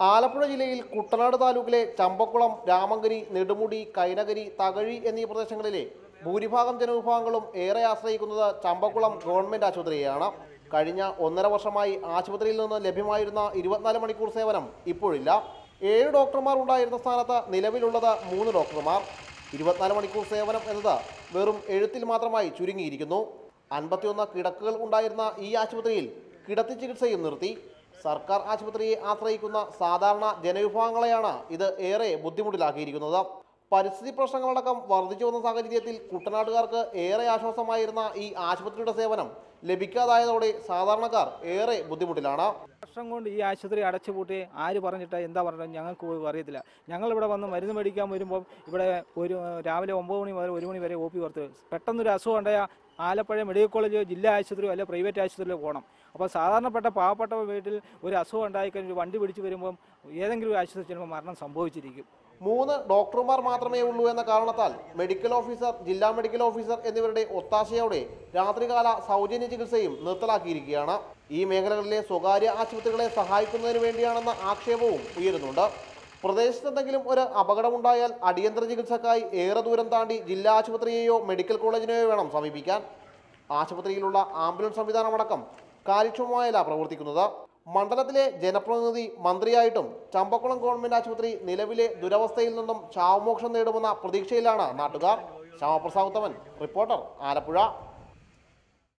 ആലപ്പുഴ ജില്ലയിൽ കുട്ടനാട് താലൂക്കിലെ ചമ്പക്കുളം രാമങ്കരി നെടുമുടി കൈനകരി തകഴി എന്നീ പ്രദേശങ്ങളിലെ ഭൂരിഭാഗം ജനവിഭാഗങ്ങളും ഏറെ ആശ്രയിക്കുന്നത് ചമ്പക്കുളം ഗവൺമെന്റ് ആശുപത്രിയെയാണ് കഴിഞ്ഞ ഒന്നര വർഷമായി ആശുപത്രിയിൽ നിന്ന് ലഭ്യമായിരുന്ന ഇരുപത്തിനാല് മണിക്കൂർ സേവനം ഇപ്പോഴില്ല ഏഴ് ഡോക്ടർമാർ ഉണ്ടായിരുന്ന സ്ഥാനത്ത് നിലവിലുള്ളത് മൂന്ന് ഡോക്ടർമാർ ഇരുപത്തിനാല് മണിക്കൂർ സേവനം എന്നത് വെറും എഴുത്തിൽ മാത്രമായി ചുരുങ്ങിയിരിക്കുന്നു അൻപത്തിയൊന്ന് കിടക്കുകൾ ഉണ്ടായിരുന്ന ഈ ആശുപത്രിയിൽ കിടത്തി ചികിത്സയും നിർത്തി സർക്കാർ ആശുപത്രിയെ ആശ്രയിക്കുന്ന സാധാരണ ജനവിഭാഗങ്ങളെയാണ് ഇത് ഏറെ ബുദ്ധിമുട്ടിലാക്കിയിരിക്കുന്നത് പരിസ്ഥിതി പ്രശ്നങ്ങളടക്കം വർദ്ധിച്ചു വന്ന സാഹചര്യത്തിൽ കുട്ടനാട്ടുകാർക്ക് ഏറെ ആശ്വാസമായിരുന്ന ഈ ആശുപത്രിയുടെ സേവനം ലഭിക്കാതായതോടെ സാധാരണക്കാർ ഏറെ ബുദ്ധിമുട്ടിലാണ് വർഷം കൊണ്ട് ഈ ആശുപത്രി അടച്ചുപൂട്ടി ആര് പറഞ്ഞിട്ട് എന്താ പറഞ്ഞത് ഞങ്ങൾക്ക് പോലും അറിയത്തില്ല ഞങ്ങളിവിടെ വന്ന് മരുന്ന് മേടിക്കാൻ വരുമ്പോൾ ഇവിടെ ഒരു രാവിലെ ഒമ്പത് മണി മുതൽ ഒരു മണി വരെ ഒ പി പുറത്ത് പെട്ടെന്നൊരു അസുഖം ഉണ്ടായാൽ ആലപ്പുഴ മെഡിക്കൽ കോളേജോ ജില്ലാ ആശുപത്രിയോ അല്ലെ പ്രൈവറ്റ് ആശുപത്രിയിലോ പോകണം അപ്പോൾ സാധാരണപ്പെട്ട പാവപ്പെട്ട വീട്ടിൽ ഒരു അസുഖം ഉണ്ടായിക്കഴിഞ്ഞ് ഒരു വണ്ടി പിടിച്ച് വരുമ്പം ഏതെങ്കിലും ഒരു ആശുപത്രി ചെല്ലുമ്പോൾ മരണം സംഭവിച്ചിരിക്കും മൂന്ന് ഡോക്ടർമാർ മാത്രമേ ഉള്ളൂ എന്ന കാരണത്താൽ മെഡിക്കൽ ഓഫീസർ ജില്ലാ മെഡിക്കൽ ഓഫീസർ എന്നിവരുടെ ഒത്താശയോടെ രാത്രികാല സൗജന്യ ചികിത്സയും നിർത്തലാക്കിയിരിക്കുകയാണ് ഈ മേഖലകളിലെ സ്വകാര്യ ആശുപത്രികളെ സഹായിക്കുന്നതിന് വേണ്ടിയാണെന്ന ആക്ഷേപവും ഉയരുന്നുണ്ട് പ്രദേശത്ത് എന്തെങ്കിലും ഒരു അപകടമുണ്ടായാൽ അടിയന്തര ചികിത്സക്കായി ഏറെ ദൂരം താണ്ടി ജില്ലാ ആശുപത്രിയെയോ മെഡിക്കൽ കോളേജിനെയോ വേണം സമീപിക്കാൻ ആശുപത്രിയിലുള്ള ആംബുലൻസ് സംവിധാനമടക്കം കാര്യക്ഷമമായല്ല പ്രവർത്തിക്കുന്നത് മണ്ഡലത്തിലെ ജനപ്രതിനിധി മന്ത്രിയായിട്ടും ചമ്പക്കുളം ഗവൺമെന്റ് ആശുപത്രി നിലവിലെ ദുരവസ്ഥയിൽ നിന്നും ശാവമോക്ഷം നേടുമെന്ന പ്രതീക്ഷയിലാണ് നാട്ടുകാർ ശ്യാമപ്രസാദ് ഉത്തമൻ റിപ്പോർട്ടർ ആലപ്പുഴ